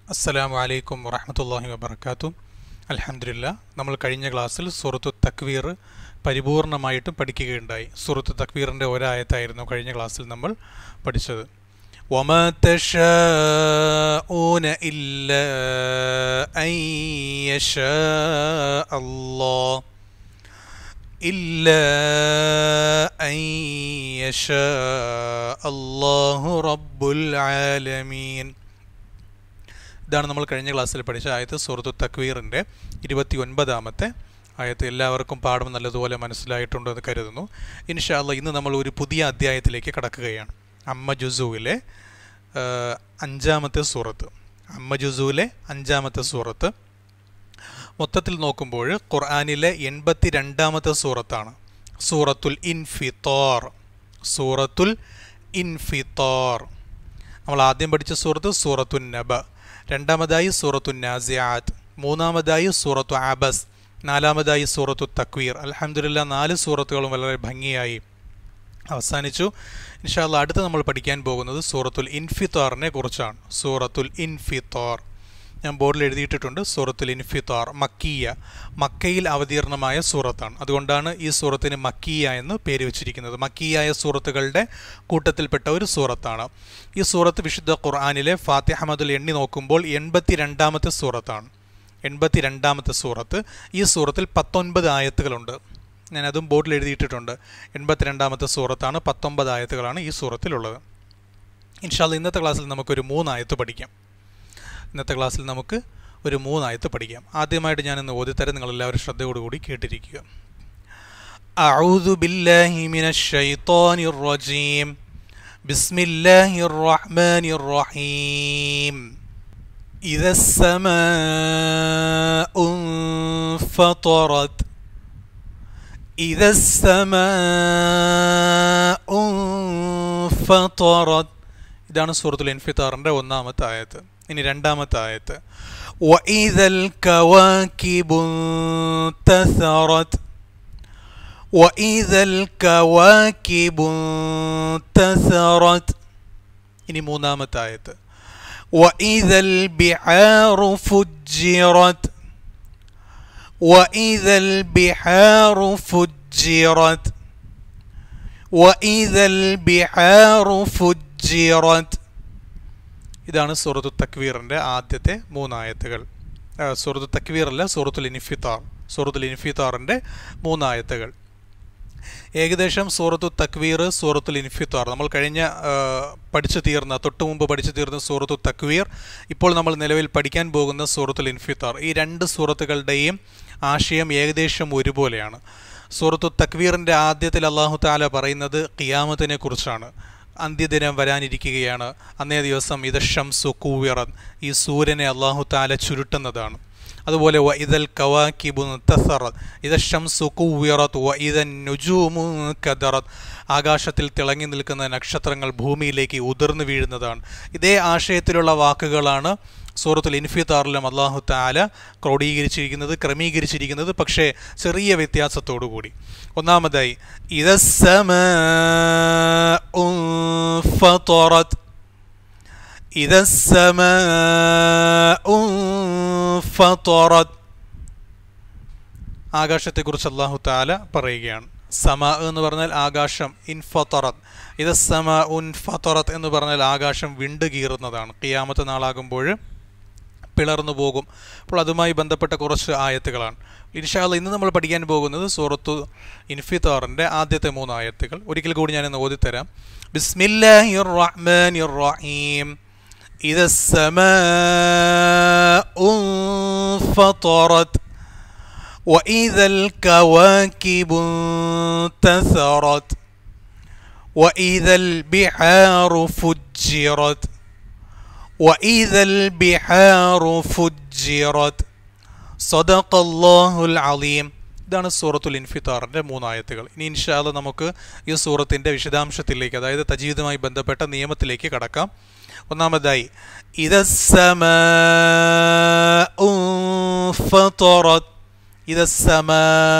അസ്സലാമു അലൈക്കും വറഹമത്തല്ലാഹി വബർക്കാത്തു അൽഹംദുലില്ല നമ്മൾ കഴിഞ്ഞ ക്ലാസ്സിൽ സൂറത്തു തക്വീർ പരിപൂർണമായിട്ടും പഠിക്കുകയുണ്ടായി സൂറത്തു തക്വീറിൻ്റെ ഒരായത്തായിരുന്നു കഴിഞ്ഞ ക്ലാസ്സിൽ നമ്മൾ പഠിച്ചത് وما تشاءون إلا أن يشاء الله إلا أن يشاء الله رب العالمين ഇതാണ് നമ്മൾ കഴിഞ്ഞ ക്ലാസ്സിൽ പഠിച്ച ആയത്ത് സൂറത്തു തക്വീറിൻ്റെ ഇരുപത്തി ഒൻപതാമത്തെ ആയത്ത് എല്ലാവർക്കും പാഠം നല്ലതുപോലെ മനസ്സിലായിട്ടുണ്ടെന്ന് കരുതുന്നു ഇൻഷാല്ല ഇന്ന് നമ്മൾ ഒരു പുതിയ അധ്യായത്തിലേക്ക് കടക്കുകയാണ് അമ്മ ജുസുവിലെ അഞ്ചാമത്തെ സൂറത്ത് അമ്മ ജുസുവിലെ അഞ്ചാമത്തെ സൂറത്ത് മൊത്തത്തിൽ നോക്കുമ്പോൾ ഖുർആാനിലെ എൺപത്തി രണ്ടാമത്തെ സൂറത്താണ് സൂറത്തുൽ ഇൻഫിത്തോർ സൂറത്തുൽ ഇൻഫിത്തോർ നമ്മൾ ആദ്യം പഠിച്ച സൂറത്ത് സൂറത്തുൻ നബ രണ്ടാമതായി സൂറത്തു നാസിയാത്ത് മൂന്നാമതായി സൂറത്തു ആബസ് നാലാമതായി സൂറത്തു തക്വീർ അലഹമില്ല നാല് സൂറത്തുകളും വളരെ ഭംഗിയായി അവസാനിച്ചു ഇൻഷാല്ല അടുത്ത് നമ്മൾ പഠിക്കാൻ പോകുന്നത് സൂറത്തുൽ ഇൻഫിത്താറിനെ കുറിച്ചാണ് സൂറത്തുൽ ഇൻഫിത്താർ ഞാൻ ബോർഡിൽ എഴുതിയിട്ടിട്ടുണ്ട് സൂറത്തുൽ ഇൻഫിത്താർ മക്കിയ മക്കയിൽ അവതീർണമായ സൂറത്താണ് അതുകൊണ്ടാണ് ഈ സൂറത്തിന് മക്കിയ എന്ന് പേര് വെച്ചിരിക്കുന്നത് മക്കിയായ സൂറത്തുകളുടെ കൂട്ടത്തിൽപ്പെട്ട ഒരു സൂറത്താണ് ഈ സൂറത്ത് വിശുദ്ധ ഖുർആാനിലെ ഫാത്തിഹ മുതൽ എണ്ണി നോക്കുമ്പോൾ എൺപത്തി രണ്ടാമത്തെ സൂറത്താണ് എൺപത്തി രണ്ടാമത്തെ സൂറത്ത് ഈ സൂറത്തിൽ പത്തൊൻപത് ആയത്തുകളുണ്ട് ഞാൻ അതും ബോർഡിൽ എഴുതിയിട്ടിട്ടുണ്ട് എൺപത്തിരണ്ടാമത്തെ സൂറത്താണ് പത്തൊമ്പത് ആയത്തുകളാണ് ഈ സൂറത്തിലുള്ളത് ഇൻഷാല്ല ഇന്നത്തെ ക്ലാസ്സിൽ നമുക്കൊരു മൂന്നായത്ത് പഠിക്കാം ഇന്നത്തെ ക്ലാസ്സിൽ നമുക്ക് ഒരു മൂന്നായത്ത് പഠിക്കാം ആദ്യമായിട്ട് ഞാനിന്ന് ഓതിത്തരം നിങ്ങളെല്ലാവരും ശ്രദ്ധയോടുകൂടി കേട്ടിരിക്കുക أعوذ بالله من الشيطان الرجيم بسم الله الرحمن الرحيم إذا السماء انفطرت إذا السماء انفطرت ഇതാണ് സൂറത്തുൽ ഇൻഫിത്താറിൻ്റെ ഒന്നാമത്തെ ആയത്ത് ഇനി രണ്ടാമത്തെ ആയത്ത് وإذا الكواكب انتثرت وإذا الكواكب انتثرت ഇനി മൂന്നാമത്തെ ആയത്ത് وإذا البحار فجرت وإذا البحار فجرت وإذا البحار فجرت ഇതാണ് സൂറത്തു തക്വീറിൻ്റെ ആദ്യത്തെ മൂന്നായത്തുകൾ സൂറത്തു തക്വീറല്ല സൂറത്തുൽ ഇൻഫിത്താർ സൂറത്തുൽ ഇൻഫിത്താറിൻ്റെ മൂന്നായത്തുകൾ ഏകദേശം സൂറത്തു തക്വീർ സൂറത്തുൽ ഇൻഫിത്താർ നമ്മൾ കഴിഞ്ഞ പഠിച്ചു തീർന്ന തൊട്ടു മുമ്പ് പഠിച്ചു തീർന്ന സൂറത്തു തക്വീർ ഇപ്പോൾ നമ്മൾ നിലവിൽ പഠിക്കാൻ പോകുന്ന സൂറത്തുൽ ഇൻഫിത്താർ ഈ രണ്ട് സൂറത്തുകളുടെയും ആശയം ഏകദേശം ഒരുപോലെയാണ് സൂറത്തു തക്വീറിൻ്റെ ആദ്യത്തിൽ അള്ളാഹു താല പറയുന്നത് ഖിയാമത്തിനെ കുറിച്ചാണ് അന്ത്യദിനം വരാനിരിക്കുകയാണ് അന്നേ ദിവസം ഇതഷംസു കൂവിറൻ ഈ സൂര്യനെ അള്ളാഹു താല ചുരുട്ടുന്നതാണ് അതുപോലെ വ ഇതൽ കവാക്കിബു തസറത് ഇതഷംസു കൂവിറത്ത് വ ഇതൻ നുജൂമു കദറത് ആകാശത്തിൽ തിളങ്ങി നിൽക്കുന്ന നക്ഷത്രങ്ങൾ ഭൂമിയിലേക്ക് ഉതിർന്നു വീഴുന്നതാണ് ഇതേ ആശയത്തിലുള്ള വാക്കുകളാണ് സൂറത്തുൽ ഇൻഫിത്താറിലും അള്ളാഹു താല ക്രോഡീകരിച്ചിരിക്കുന്നത് ക്രമീകരിച്ചിരിക്കുന്നത് പക്ഷേ ചെറിയ വ്യത്യാസത്തോടു കൂടി ഒന്നാമതായി ഇതസമ ഫറത്ത് ഫറത്ത് ആകാശത്തെക്കുറിച്ച് അള്ളാഹു താല പറയുകയാണ് സമ എന്ന് പറഞ്ഞാൽ ആകാശം ഇൻഫറത്ത് ഇത് സമ ഉൻ ഫറത്ത് എന്ന് പറഞ്ഞാൽ ആകാശം വിണ്ടുകീറുന്നതാണ് കിയാമത്തെ നാളാകുമ്പോൾ പിളർന്നു പോകും അപ്പോൾ അതുമായി ബന്ധപ്പെട്ട കുറച്ച് ആയത്തുകളാണ് ഇൻഷാല്ല ഇന്ന് നമ്മൾ പഠിക്കാൻ പോകുന്നത് സൂറത്തു ഇൻഫിത്താറിൻ്റെ ആദ്യത്തെ മൂന്ന് ആയത്തുകൾ ഒരിക്കൽ കൂടി ഞാൻ ഇന്ന് ഓതിത്തരാം ബിസ്മില്ലാഹിർ റഹ്മാനിർ റഹീം إذا السماء انفطرت وإذا الكواكب انتثرت وإذا البحار فجرت وإذا البحار فجرت صدق الله العظيم ഇതാണ് സൂറത്തുൽ ഇൻഫിത്താറിൻ്റെ മൂന്നായത്തുകൾ ഇനി ഇൻഷാല്ല നമുക്ക് ഈ സൂറത്തിൻ്റെ വിശദാംശത്തിലേക്ക് അതായത് തജീദുമായി ബന്ധപ്പെട്ട നിയമത്തിലേക്ക് കടക്കാം ഒന്നാമതായി ഇതസമ ഇതസമ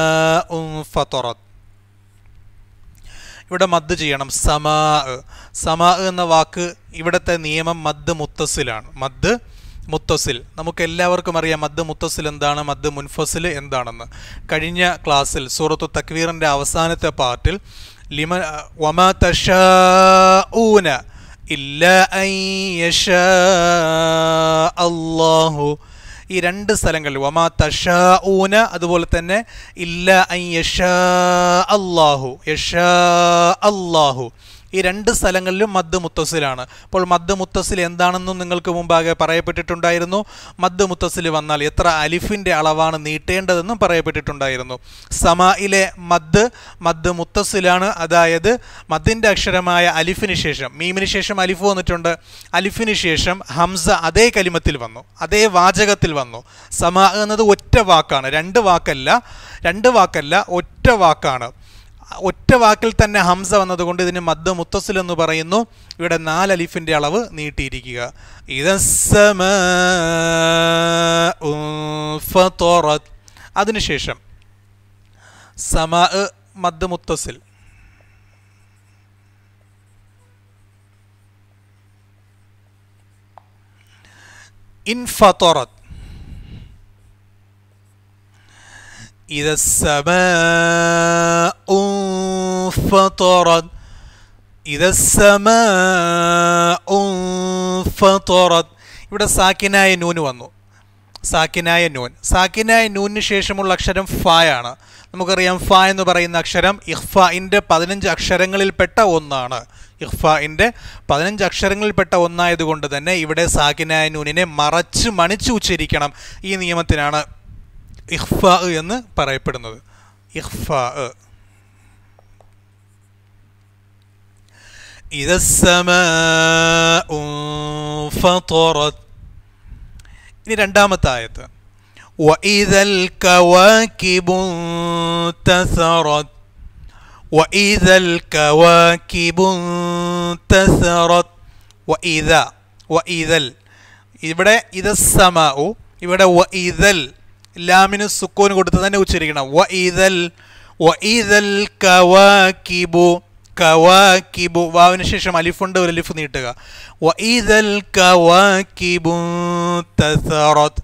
ഇവിടെ മദ് ചെയ്യണം സമാ സമാ എന്ന വാക്ക് ഇവിടുത്തെ നിയമം മദ് മുത്തസിലാണ് മദ് മുത്തസിൽ നമുക്ക് എല്ലാവർക്കും അറിയാം മദ് മുത്തസിൽ എന്താണ് മദ് മുൻഫസിൽ എന്താണെന്ന് കഴിഞ്ഞ ക്ലാസ്സിൽ സൂറത്തു തക്വീറിൻ്റെ അവസാനത്തെ പാർട്ടിൽ ലിമ വമാ തഷൂന ഇല്ല അള്ളാഹു ഈ രണ്ട് സ്ഥലങ്ങളിൽ വമാ തഷൂന അതുപോലെ തന്നെ ഇല്ല ഐ യഷാ അള്ളാഹു യഷാ അള്ളാഹു ഈ രണ്ട് സ്ഥലങ്ങളിലും മദ് മുത്തസിലാണ് അപ്പോൾ മദ് മുത്തസിൽ എന്താണെന്നും നിങ്ങൾക്ക് മുമ്പാകെ പറയപ്പെട്ടിട്ടുണ്ടായിരുന്നു മദ് മുത്തസിൽ വന്നാൽ എത്ര അലിഫിൻ്റെ അളവാണ് നീട്ടേണ്ടതെന്നും പറയപ്പെട്ടിട്ടുണ്ടായിരുന്നു സമായിലെ മദ് മദ് മുത്തസിലാണ് അതായത് മദ്ദിൻ്റെ അക്ഷരമായ അലിഫിന് ശേഷം മീമിന് ശേഷം അലിഫ് വന്നിട്ടുണ്ട് അലിഫിന് ശേഷം ഹംസ അതേ കലിമത്തിൽ വന്നു അതേ വാചകത്തിൽ വന്നു സമാ എന്നത് ഒറ്റ വാക്കാണ് രണ്ട് വാക്കല്ല രണ്ട് വാക്കല്ല ഒറ്റ വാക്കാണ് ഒറ്റ വാക്കിൽ തന്നെ ഹംസ വന്നതുകൊണ്ട് ഇതിന് മദ് മുത്തസിൽ എന്ന് പറയുന്നു ഇവിടെ നാല് അലിഫിന്റെ അളവ് നീട്ടിയിരിക്കുക അതിനുശേഷം സമ മദ് മുത്തസിൽ ഇൻഫത്തോറത്ത് إذا السماء انفطرت إذا السماء انفطرت ഇവിടെ സാക്കിനായ നൂന് വന്നു സാക്കിനായ നൂൻ സാക്കിനായ നൂനിന് ശേഷമുള്ള അക്ഷരം ഫായാണ് നമുക്കറിയാം ഫ എന്ന് പറയുന്ന അക്ഷരം ഇഹ്ഫായിൻ്റെ പതിനഞ്ച് അക്ഷരങ്ങളിൽപ്പെട്ട ഒന്നാണ് ഇഹ്ഫായിൻ്റെ പതിനഞ്ച് അക്ഷരങ്ങളിൽപ്പെട്ട ഒന്നായതുകൊണ്ട് തന്നെ ഇവിടെ സാക്കിനായ നൂനിനെ മറച്ച് മണിച്ച് ഉച്ചരിക്കണം ഈ നിയമത്തിനാണ് ഇഖ്ഫ എന്ന് പറയപ്പെടുന്നത് ഇഖ്ഫ إذا السماء انفطرت ഇനി രണ്ടാമത്തെ ആയത്ത് وإذا الكواكب انتثرت وإذا الكواكب انتثرت وإذا وإذا ഇവിടെ ഇത് സമാഉ ഇവിടെ വഇദൽ ലാമിന് സുക്കൂന് കൊടുത്ത് തന്നെ ഉച്ചരിക്കണം വ ഈതൽ വ ഈതൽ കവാക്കിബു കവാക്കിബു വാവിന് ശേഷം അലിഫുണ്ട് ഒരു അലിഫ് നീട്ടുക വ ഈതൽ കവാക്കിബു തസറത്ത്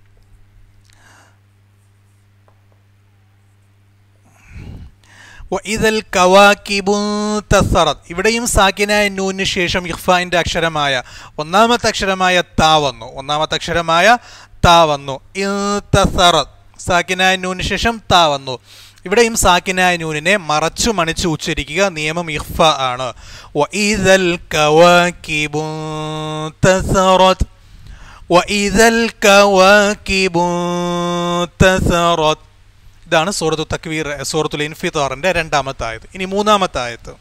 ഇതൽ കവാക്കിബു തസറത്ത് ഇവിടെയും സാക്കിനായ നൂന് ശേഷം ഇഖ്ഫായിൻ്റെ അക്ഷരമായ ഒന്നാമത്തെ അക്ഷരമായ താ വന്നു ഒന്നാമത്തെ അക്ഷരമായ താ വന്നു തസറത്ത് സാക്കിനായ നൂന് ശേഷം താ വന്നു ഇവിടെയും സാക്കിനായ നൂനിനെ മറച്ചു മണിച്ച് ഉച്ചരിക്കുക നിയമം ഇഖ്ഫ ആണ് വഇദൽ കവാക്കിബു തസറത്ത് വഇദൽ കവാക്കിബു തസറത്ത് ഇതാണ് സൂറത്തു തക്വീർ സൂറത്തുൽ ഇൻഫിത്താറിന്റെ രണ്ടാമത്തെ ആയത് ഇനി മൂന്നാമത്തെ ആയത്ത്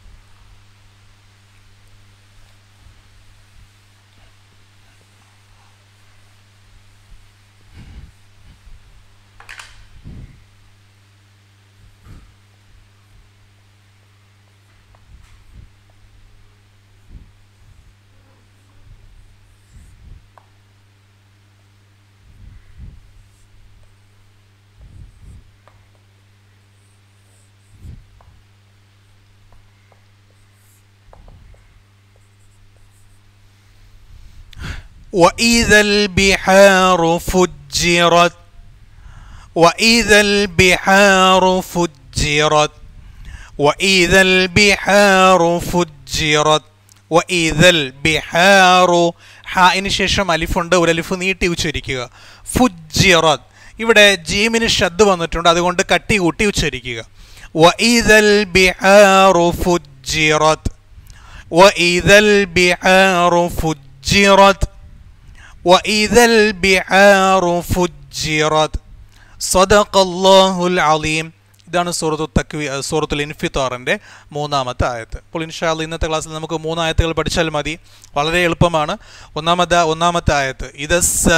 وإذا البحار فجرت وإذا البحار فجرت وإذا البحار فجرت وإذا البحار ഹായിന് ശേഷം അലിഫുണ്ട് ഒരു അലിഫ് നീട്ടി ഉച്ചരിക്കുക ഫുജിറത് ഇവിടെ ജീമിന് ശബ്ദ് വന്നിട്ടുണ്ട് അതുകൊണ്ട് കട്ടി കൂട്ടി ഉച്ചരിക്കുക വഇദൽ ബിഹാറു ഫുജിറത് വഇദൽ ബിഹാറു ഫുജിറത് وإذا البحار فجرت صدق الله العظيم ഇതാണ് സൂറത്തു തക്വി സൂറത്തുൽ ഇൻഫിത്താറിൻ്റെ മൂന്നാമത്തെ ആയത്ത് അപ്പോൾ ഇൻഷാല്ല ഇന്നത്തെ ക്ലാസ്സിൽ നമുക്ക് മൂന്ന് ആയത്തുകൾ പഠിച്ചാൽ മതി വളരെ എളുപ്പമാണ് ഒന്നാമത്തെ ഒന്നാമത്തെ ആയത്ത് ഇത്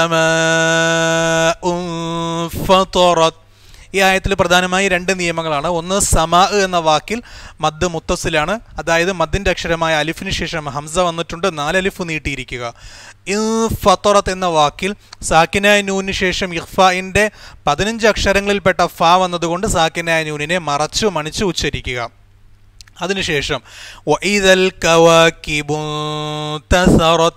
ഈ ആയത്തിൽ പ്രധാനമായി രണ്ട് നിയമങ്ങളാണ് ഒന്ന് സമാ എന്ന വാക്കിൽ മദ് മുത്തസിലാണ് അതായത് മദ്ദിൻ്റെ അക്ഷരമായ അലിഫിന് ശേഷം ഹംസ വന്നിട്ടുണ്ട് നാല് അലിഫ് നീട്ടിയിരിക്കുക ഫത്തോറത്ത് എന്ന വാക്കിൽ സാക്കിനായ നൂനിന് ശേഷം ഇഖ്ഫായിൻ്റെ പതിനഞ്ച് അക്ഷരങ്ങളിൽപ്പെട്ട ഫ വന്നതുകൊണ്ട് സാക്കിനായ നൂനിനെ മറച്ചു മണിച്ചു ഉച്ചരിക്കുക അതിനുശേഷം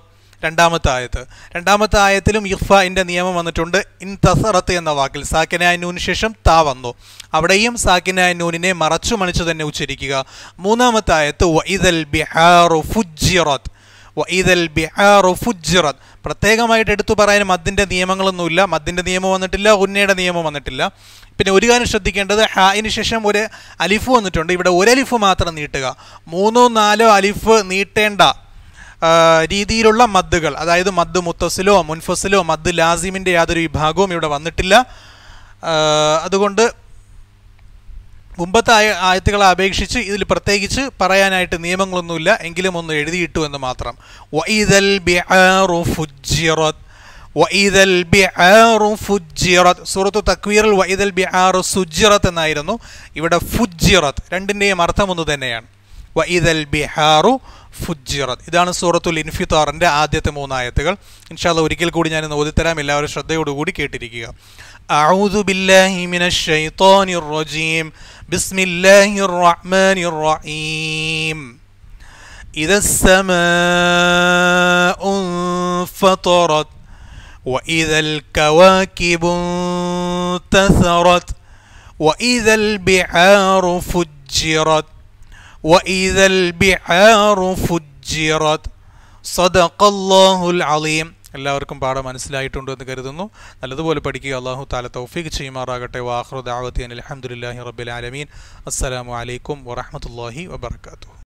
രണ്ടാമത്തെ ആയത്ത് രണ്ടാമത്തെ ആയത്തിലും ഇഖ്ഫാഇൻ്റെ നിയമം വന്നിട്ടുണ്ട് ഇൻ തസറത്ത് എന്ന വാക്കിൽ സാക്കിനായ നൂന് ശേഷം താ വന്നു അവിടെയും സാക്കിനായ നൂനിനെ മറച്ചു മണിച്ചു തന്നെ ഉച്ചരിക്കുക മൂന്നാമത്തെ ആയത്ത് വഇദൽ ബിഹാറു ഫുജ്ജിറത്ത് വഇദൽ ബിഹാറു ഫുജ്ജിറത്ത് പ്രത്യേകമായിട്ട് എടുത്തു പറയാൻ മദ്ദിൻ്റെ നിയമങ്ങളൊന്നുമില്ല മദ്ദിൻ്റെ നിയമം വന്നിട്ടില്ല ഉന്നയുടെ നിയമം വന്നിട്ടില്ല പിന്നെ ഒരു കാര്യം ശ്രദ്ധിക്കേണ്ടത് ഹായിന് ശേഷം ഒരു അലിഫ് വന്നിട്ടുണ്ട് ഇവിടെ ഒരു അലിഫ് മാത്രം നീട്ടുക മൂന്നോ നാലോ അലിഫ് നീട്ടേണ്ട ആ, രീതിയിലുള്ള മദ്ദുകൾ അതായത് മദ് മുത്തസിലോ മുൻഫസിലോ മദ് ലാസിമിൻ്റെ യാതൊരു വിഭാഗവും ഇവിടെ വന്നിട്ടില്ല ആ, അതുകൊണ്ട് മുമ്പത്തെ ആയ ആയത്തുകളെ അപേക്ഷിച്ച് ഇതിൽ പ്രത്യേകിച്ച് പറയാനായിട്ട് നിയമങ്ങളൊന്നുമില്ല എങ്കിലും ഒന്ന് എഴുതിയിട്ടു എന്ന് മാത്രം വഇദൽ ബിആറു ഫുജ്ജിറത് വഇദൽ ബിആറു ഫുജ്ജിറത് സൂറത്തു തക്വീറിൽ വഇദൽ ബിആറു സുജ്ജിറത്ത് എന്നായിരുന്നു ഇവിടെ ഫുജ്ജിറത്ത് രണ്ടിൻ്റെയും അർത്ഥം ഒന്ന് തന്നെയാണ് വഇദൽ ബിഹാറു ഫുജ്ജിറത് ഇതാണ് സൂറത്തുൽ ഇൻഫിത്താറിൻ്റെ ആദ്യത്തെ മൂന്നായത്തുകൾ ഇൻഷാല്ല ഒരിക്കൽ കൂടി ഞാൻ ഇന്ന് ഓതിത്തരാം എല്ലാവരും ശ്രദ്ധയോടുകൂടി കേട്ടിരിക്കുക أعوذ بالله من الشيطان الرجيم بسم الله الرحمن الرحيم إذا السماء انفطرت وإذا الكواكب انتثرت وإذا البحار فجرت وإذا البحار فجرت صدق الله العظيم എല്ലാവർക്കും പാഠം മനസ്സിലായിട്ടുണ്ട് എന്ന് കരുതുന്നു നല്ലതുപോലെ പഠിക്കുക അള്ളാഹു താല തൗഫീഖ് ചെയ്യുമാറാകട്ടെ വാഹ്റു ദാവത്തി അലഹമുല്ലാഹി റബ്ബിൽ ആലമീൻ അസ്സലാമു അലൈക്കും വറഹമത്തല്ലാഹി വബർക്കാത്തു